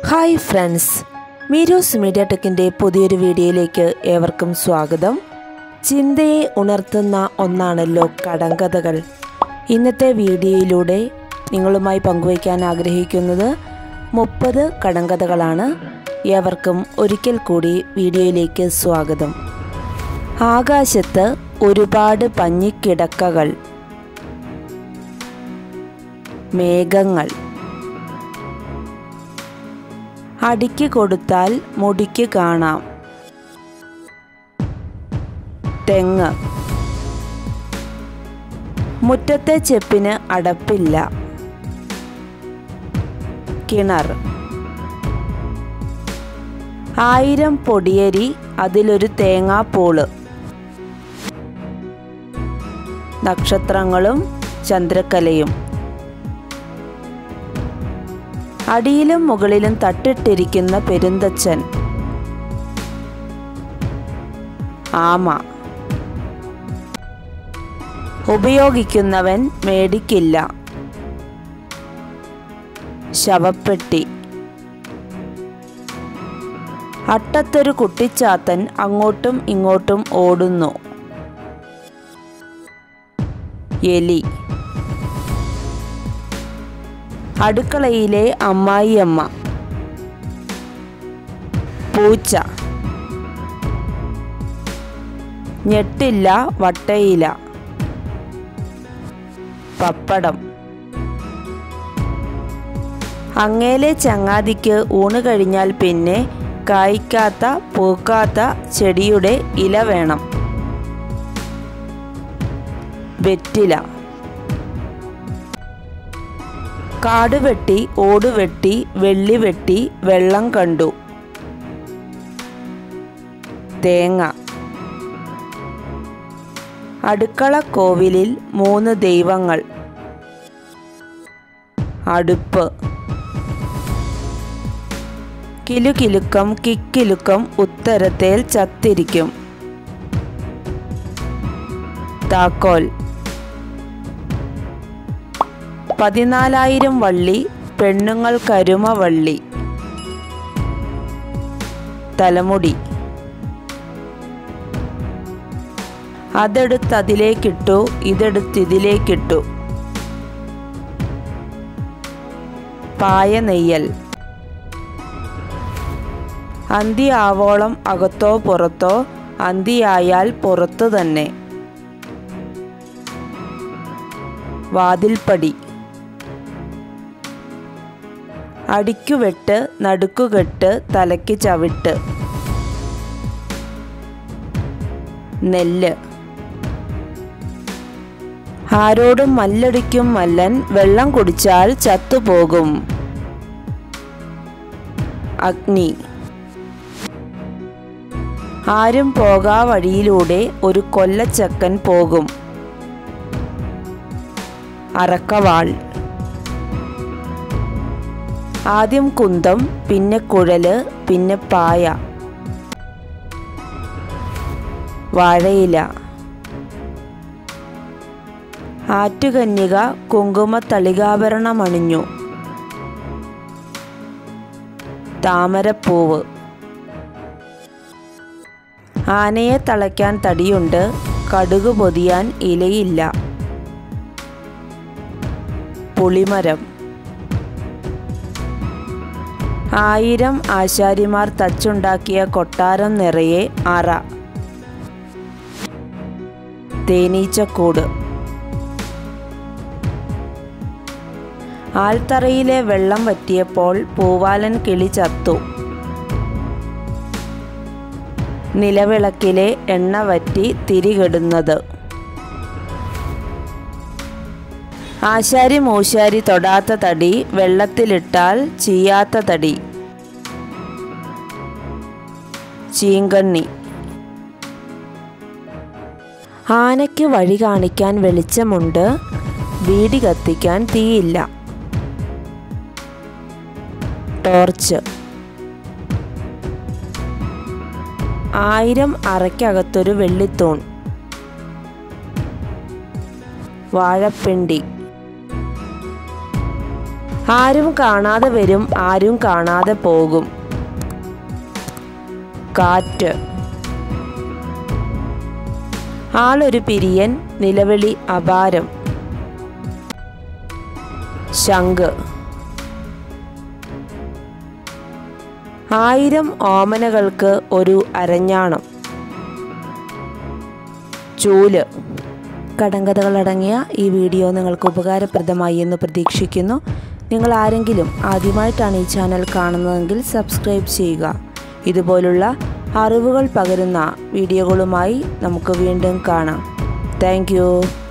hi friends മീരോസ് media ടെക്കിൻ്റെ പുതിയൊരു വീഡിയോയിലേക്ക് ഏവർക്കും സ്വാഗതം ചിന്തയെ ഉണർത്തുന്ന ഒന്നാണല്ലോ കടങ്കഥകൾ ഇന്നത്തെ വീഡിയോയിലൂടെ നിങ്ങളുമായി പങ്കുവയ്ക്കാൻ ആഗ്രഹിക്കുന്നത് മുപ്പത് കടങ്കഥകളാണ് ഏവർക്കും ഒരിക്കൽ കൂടി വീഡിയോയിലേക്ക് സ്വാഗതം ആകാശത്ത് ഒരുപാട് പഞ്ഞിക്കിടക്കകൾ മേഘങ്ങൾ അടിക്ക് കൊടുത്താൽ മുടിക്ക് കാണാം തെങ്ങ് മുറ്റത്തെ ചെപ്പിന് അടപ്പില്ല കിണർ ആയിരം പൊടിയരി അതിലൊരു തേങ്ങാപ്പൂള് നക്ഷത്രങ്ങളും ചന്ദ്രക്കലയും അടിയിലും മുകളിലും തട്ടിട്ടിരിക്കുന്ന പെരുന്തച്ചൻ ആമ ഉപയോഗിക്കുന്നവൻ മേടിക്കില്ല ശവപ്പെട്ടി അട്ടത്തൊരു കുട്ടിച്ചാത്തൻ അങ്ങോട്ടും ഇങ്ങോട്ടും ഓടുന്നു എലി അടുക്കളയിലെ അമ്മായിയമ്മ പൂച്ച ഞെട്ടില്ല വട്ടയില പപ്പടം അങ്ങേലെ ചങ്ങാതിക്ക് ഊണ് കഴിഞ്ഞാൽ പിന്നെ കായ്ക്കാത്ത പൂക്കാത്ത ചെടിയുടെ ഇല വേണം വെറ്റില കാട് വെട്ടി ഓട് വെട്ടി വെള്ളി വെട്ടി വെള്ളം കണ്ടു തേങ്ങ അടുക്കള കോവിലിൽ മൂന്ന് ദൈവങ്ങൾ അടുപ്പ് കിലുകിലുക്കം കിക്കിലുക്കം ഉത്തരത്തേൽ ചത്തിരിക്കും താക്കോൽ പതിനാലായിരം വള്ളി പെണ്ണുങ്ങൾ കരുമ വള്ളി തലമുടി അതെടുത്ത് അതിലേക്കിട്ടു ഇതെടുത്ത് ഇതിലേക്കിട്ടു പായ നെയ്യൽ അന്തി ആവോളം അകത്തോ പുറത്തോ അന്തിയായാൽ പുറത്തു തന്നെ വാതിൽപ്പടി അടിക്കുവെട്ട് നടുക്കുകെട്ട് തലയ്ക്ക് ചവിട്ട് നെല്ല് ആരോടും മല്ലടിക്കും മല്ലൻ വെള്ളം കുടിച്ചാൽ ചത്തുപോകും അഗ്നി ആരും പോകാ വഴിയിലൂടെ ഒരു കൊല്ലച്ചക്കൻ പോകും അറക്കവാൾ ആദ്യം കുന്തം പിന്നെ കുഴല് പിന്നെ പായ വാഴയില ആറ്റുകന്യക കുങ്കുമ തളികാഭരണമണിഞ്ഞു താമരപ്പൂവ് ആനയെ തളയ്ക്കാൻ തടിയുണ്ട് കടുക് പൊതിയാൻ ഇലയില്ല പുളിമരം ആയിരം ആശാരിമാർ തച്ചുണ്ടാക്കിയ കൊട്ടാരം നിറയെ അറ തേനീച്ചക്കൂട് ആൽത്തറയിലെ വെള്ളം വറ്റിയപ്പോൾ പൂവാലൻ കിളി ചത്തു നിലവിളക്കിലെ എണ്ണ വറ്റി തിരികെടുന്നത് ആശാരി മൂശാരി തൊടാത്ത തടി വെള്ളത്തിലിട്ടാൽ ചീയാത്ത തടി ചീങ്കണ്ണി ആനയ്ക്ക് വഴി കാണിക്കാൻ വെളിച്ചമുണ്ട് വീടി കത്തിക്കാൻ തീയില്ല ടോർച്ച് ആയിരം അറയ്ക്കകത്തൊരു വെള്ളിത്തൂൺ വാഴപ്പിണ്ടി ആരും കാണാതെ വരും ആരും കാണാതെ പോകും കാറ്റ് ആളൊരു പിരിയൻ നിലവിളി അപാരം ശംഖ് ആയിരം ഓമനകൾക്ക് ഒരു അരഞ്ഞാണം ചൂല് കടങ്കഥകളടങ്ങിയ ഈ വീഡിയോ നിങ്ങൾക്ക് ഉപകാരപ്രദമായി എന്ന് പ്രതീക്ഷിക്കുന്നു നിങ്ങൾ ആരെങ്കിലും ആദ്യമായിട്ടാണ് ഈ ചാനൽ കാണുന്നതെങ്കിൽ സബ്സ്ക്രൈബ് ചെയ്യുക ഇതുപോലുള്ള അറിവുകൾ പകരുന്ന വീഡിയോകളുമായി നമുക്ക് വീണ്ടും കാണാം താങ്ക്